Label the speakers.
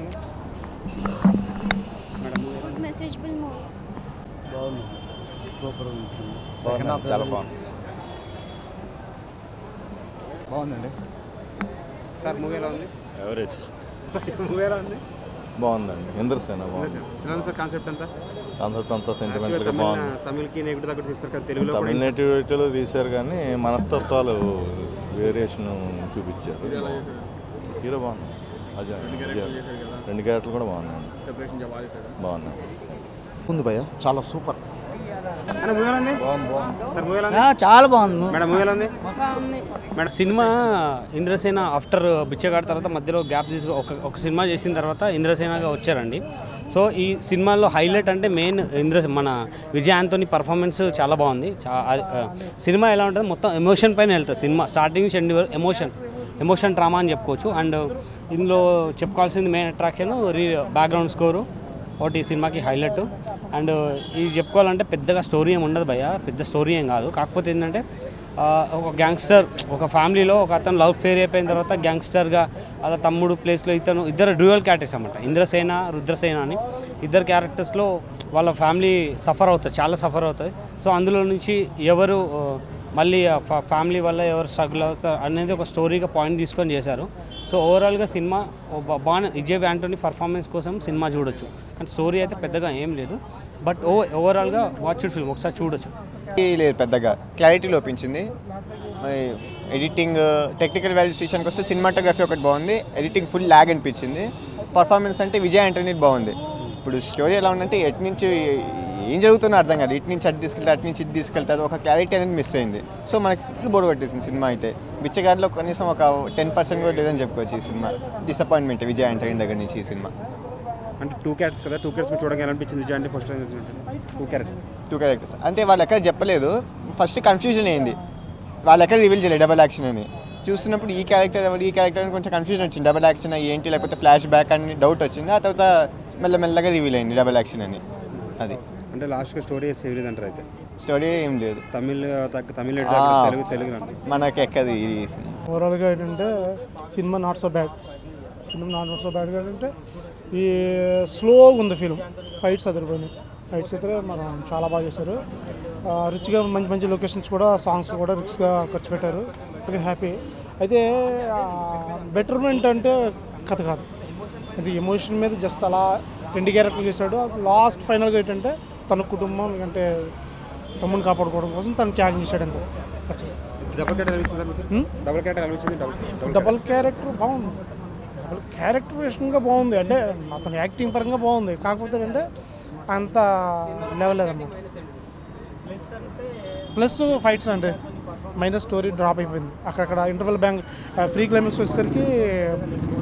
Speaker 1: Madam movie
Speaker 2: good messageable movie
Speaker 3: బాగుంది super ఉంది cinema
Speaker 4: బాగుంది చాలా బాగుంది
Speaker 3: బాగుందండి
Speaker 1: సార్ మూవీ ఎలా ఉంది
Speaker 4: ఎవరేజ్
Speaker 1: మూవీ ఎలా ఉంది
Speaker 4: బాగుందండి ఇంద్రసేన బాగుంది
Speaker 1: ఎలా ఉంది సార్ కాన్సెప్ట్ అంతా
Speaker 4: కాన్సెప్ట్ అంతా
Speaker 1: Actually
Speaker 4: సెంటిమెంటల్గా
Speaker 1: తమిళ
Speaker 4: బాగుంది
Speaker 1: తమిళ్కి నెగిటివ్ దగ్గర తీస్తారు కదా తెలుగులో కూడా
Speaker 4: తమిళ నేటివిటీలో తీశారు కానీ మనస్తత్వాలు వేరియేషన్ చూపించారు హీరో బాగుంది అజయ్ అజయ్. రెండు క్యారెక్టర్లు కూడా బాగున్నాయి
Speaker 1: సెపరేషన్ బాగా చేశాడు
Speaker 4: బాగున్నాయి
Speaker 3: ఉంది భయ్య చాలా సూపర్
Speaker 1: అన్న మూవీ ఎలా ఉంది
Speaker 3: బాగుంది బాగుంది
Speaker 1: సార్ మూవీ ఎలా ఉంది
Speaker 5: చాలా బాగుంది
Speaker 1: మేడం మూవీ ఎలా ఉంది
Speaker 6: మేడం సినిమా ఇంద్రసేన ఆఫ్టర్ బిచ్చగాడి తర్వాత మధ్యలో గ్యాప్ తీసుకు ఒక ఒక సినిమా చేసిన తర్వాత ఇంద్రసేనగా వచ్చారండి సో ఈ సినిమాలో హైలైట్ అంటే మెయిన్ ఇంద్ర మన విజయ్ ఆంటోనీ పర్ఫార్మెన్స్ చాలా బాగుంది చా- అది, ఆ, సినిమా ఎలా ఉంటుంది మొత్తం ఎమోషన్ పైన వెళ్తుంది సినిమా స్టార్టింగ్ నుంచి ఎండ్ వరకు ఎమోషన్ ఎమోషన్ డ్రామా అని చెప్పుకోవచ్చు అండ్ ఇందులో చెప్పుకోవాల్సింది main attraction re background score ఒకటి సినిమాకి హైలైట్ అండ్ ఇది చెప్పుకోవాలంటే పెద్దగా స్టోరీ ఏమి ఉండదు భయ్య పెద్ద స్టోరీ ఏం కాదు కాకపోతే ఏంటంటే ఆ, ఒక గ్యాంగ్స్టర్ ఒక ఫ్యామిలీలో ఒక అతను లవ్ ఫేర్ అయిపోయిన తర్వాత గ్యాంగ్స్టర్గా అలా తమ్ముడు ప్లేస్లో ఇతను ఇద్దరు డ్యూయల్ క్యారెక్టర్స్ అన్నమాట ఇంద్రసేన రుద్రసేన అని ఇద్దరు క్యారెక్టర్స్లో వాళ్ళ ఫ్యామిలీ సఫర్ అవుతుంది చాలా సఫర్ అవుతుంది సో అందులో నుంచి ఎవరు ఆ, మళ్ళీ ఆ ఫా- ఫ్యామిలీ వల్ల ఎవరు స్ట్రగుల్ అవుతారు అనేది ఒక స్టోరీగా పాయింట్ తీసుకొని చేశారు సో ఓవరాల్గా సినిమా ఓ బా- బాగా విజయ్ యాంటోనీ పర్ఫార్మెన్స్ కోసం సినిమా చూడొచ్చు కానీ స్టోరీ అయితే పెద్దగా ఏం లేదు బట్ ఓ ఓవరాల్గా వాచ్ ఫిల్మ్ ఒకసారి చూడొచ్చు
Speaker 7: లేదు పెద్దగా క్లారిటీ లోపించింది మరి ఎడిటింగ్ టెక్నికల్ వాల్యుయేషన్కి వస్తే సినిమాటోగ్రఫీ ఒకటి బాగుంది ఎడిటింగ్ ఫుల్ ల్యాగ్ అనిపించింది పర్ఫార్మెన్స్ అంటే విజయ్ ఆంటనీ బాగుంది ఇప్పుడు స్టోరీ ఎలా ఉందంటే ఎటు నుంచి ఏం జరుగుతుందో అర్థం కాదు ఇటు నుంచి అటు తీసుకెళ్తారు అటు నుంచి ఇటు తీసుకెళ్తారు ఒక క్లారిటీ అనేది మిస్ అయింది సో మనకి ఫుల్ బోర్ కొట్టేసింది సినిమా అయితే బిచ్చగారిలో కనీసం ఒక టెన్ పర్సెంట్ కూడా లేదని చెప్పుకోవచ్చు ఈ సినిమా డిసప్పాయింట్మెంట్ విజయ్ ఆంటనీ దగ్గర నుంచి ఈ సినిమా
Speaker 1: అంటే టూ క్యారెక్టర్స్ కదా టూ క్యారెక్టర్స్ చూడగా ఎలా అనిపించింది విజయ్ అంటే first two characters
Speaker 7: two characters అంటే వాళ్ళు ఎక్కడ చెప్పలేదు ఫస్ట్ కన్ఫ్యూజన్ అయింది వాళ్ళు ఎక్కడ రివీల్ చేయలేదు డబల్ యాక్షన్ అని చూస్తున్నప్పుడు ఈ క్యారెక్టర్ ఎవరు ఈ క్యారెక్టర్ అని కొంచెం కన్ఫ్యూజన్ వచ్చింది డబల్ యాక్షన్ ఏంటి లేకపోతే ఫ్లాష్ బ్యాక్ అని డౌట్ వచ్చింది ఆ తర్వాత మెల్లమెల్లగా రివీల్ అయింది డబల్ యాక్షన్ అని అది
Speaker 1: అంటే లాస్ట్గా స్టోరీ సేవ్ అంటారు అయితే
Speaker 7: స్టోరీ ఏం లేదు
Speaker 1: తమిళ్ తగ్గ తమిళ్
Speaker 7: ఆ,
Speaker 1: తెలుగు తెలుగు రండి
Speaker 7: మనకి ఎక్కది ఈ సినిమా
Speaker 8: ఓవరాల్గా ఏంటంటే cinema not so bad cinema not so bad ఏంటంటే ఈ స్లోగా ఉంది ఫిల్మ్ ఫైట్స్ అదిరిపోయినాయి ఫైట్స్ అయితే మనం చాలా బాగా చేశారు ఆ, రిచ్గా మంచి మంచి లొకేషన్స్ కూడా సాంగ్స్ కూడా రిచ్గా ఖర్చు పెట్టారు వెరీ హ్యాపీ అయితే బెటర్మెంట్ అంటే కథ కాదు అది ఎమోషన్ మీద జస్ట్ అలా రెండు క్యారెక్టర్లు చేశాడు లాస్ట్ ఫైనల్గా ఏంటంటే తన కుటుంబం అంటే తమ్ముని కాపాడుకోవడం కోసం తను త్యాగం చేశాడు అంతే ఖచ్చితంగా
Speaker 1: డబుల్ క్యారెక్టర్ అనిపించింది సార్
Speaker 8: హ్మ్?
Speaker 1: మీకు డబుల్ క్యారెక్టర్ అనిపించింది డబుల్
Speaker 8: డబల్ క్యారెక్టర్ బాగుంది డబల్ క్యారెక్టరేషన్గా బాగుంది అంటే అతని యాక్టింగ్ పరంగా బాగుంది కాకపోతే అంటే అంత లెవెల్ లేదన్నమాట ప్లస్ ఫైట్స్ అంటే మైనస్ స్టోరీ డ్రాప్ అయిపోయింది అక్కడక్కడ ఇంటర్వెల్ బ్యాంక్ ప్రీ క్లైమాక్స్ వచ్చేసరికి